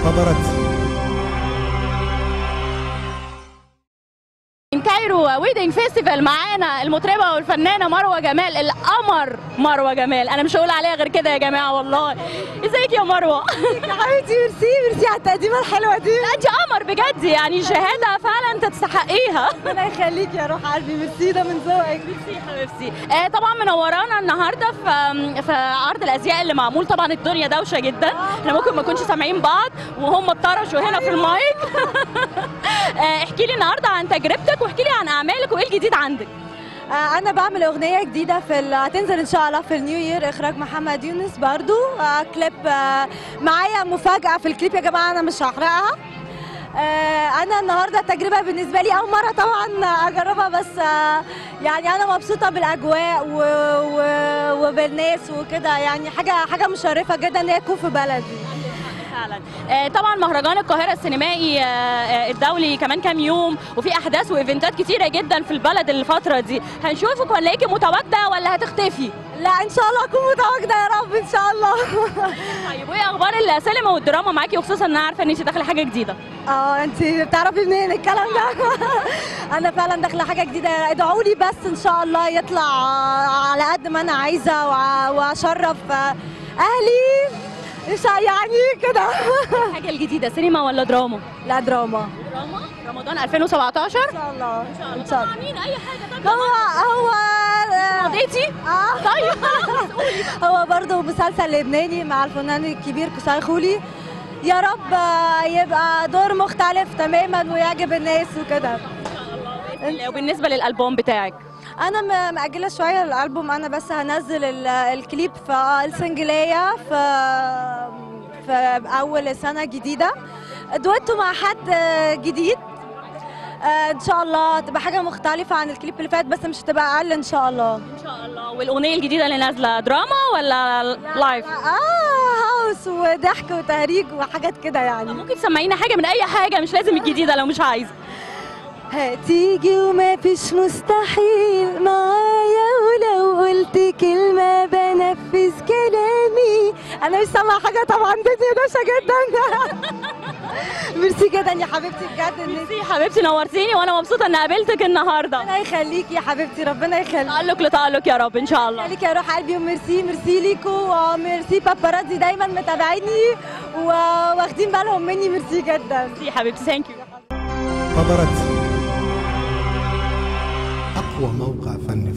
باباراتزي من كايرو ويدنج فيستيفال معانا المطربه والفنانه مروه جمال القمر مروه جمال انا مش هقول عليها غير كده يا جماعه والله ازيك يا مروه يا حبيبتي ميرسي ميرسي على التقديمه الحلوه دي لا انت قمر بجد يعني شهاده فعلا تستحقيها ربنا يخليك يا روح قلبي ميرسي ده من ذوقك ميرسي حبيبتي آه طبعا منورانا النهارده في في عرض الازياء اللي معمول طبعا الدنيا دوشه جدا احنا ممكن ما نكونش سامعين بعض وهم اتطرشوا هنا في المايك آه احكي لي النهارده عن تجربتك واحكي لي عن اعمالك وايه الجديد عندك آه انا بعمل اغنيه جديده في ال- هتنزل ان شاء الله في النيو يير اخراج محمد يونس برضو آه كليب آه معايا مفاجاه في الكليب يا جماعه انا مش هحرقها آه انا النهارده التجربه بالنسبه لي اول مره طبعا اجربها بس آه يعني انا مبسوطه بالاجواء و... و... وبالناس وكده يعني حاجه حاجه مشرفه جدا ان هي تكون في بلدي فعلا آه، طبعا مهرجان القاهره السينمائي آه، آه، الدولي كمان كام يوم وفي احداث وايفنتات كتيره جدا في البلد الفتره دي هنشوفك ولا هيكي متواجده ولا هتختفي لا ان شاء الله اكون متواجده يا رب ان شاء الله طيب وايه اخبار السينما والدراما معاكي وخصوصا ان انا عارفه ان انت داخله حاجه جديده اه انت بتعرفي منين الكلام ده انا فعلا داخله حاجه جديده ادعوا لي بس ان شاء الله يطلع على قد ما انا عايزه وع- واشرف اهلي إيش يعني كده الحاجه الجديده سينما ولا دراما لا دراما دراما رمضان 2017 ان شاء الله ان شاء الله مين اي حاجه طب هو هو قضيتي اه طيب هو برضه مسلسل لبناني مع الفنان الكبير كسار خولي يا رب يبقى دور مختلف تماما ويعجب الناس وكده وبالنسبه للالبوم بتاعك انا م- مأجله شويه الالبوم انا بس هنزل ال- الكليب في آه، السنجليه في في اول سنه جديده دويتو مع حد آه، جديد آه، ان شاء الله تبقى حاجه مختلفه عن الكليب اللي فات بس مش هتبقى اقل ان شاء الله ان شاء الله والاغنيه الجديده اللي نازله دراما ولا لايف اه هاوس وضحك وتهريج وحاجات كده يعني ممكن تسمعينا حاجه من اي حاجه مش لازم الجديده لو مش عايزه هتيجي وما فيش مستحيل معايا ولو قلت كلمة بنفذ كلامي أنا مش سامعة حاجة طبعا دنيا دوشة جدا ميرسي جدا يا حبيبتي بجد إن ميرسي حبيبتي نورتيني وانا مبسوطه ان قابلتك النهارده ربنا يخليكي يا حبيبتي ربنا يخليك تألق لتألق يا رب ان شاء الله ليك يا روح قلبي وميرسي ميرسي ليكوا وميرسي باباراتزي دايما متابعيني وواخدين بالهم مني ميرسي جدا ميرسي حبيبتي ثانك يو باباراتزي أقوى موقع فني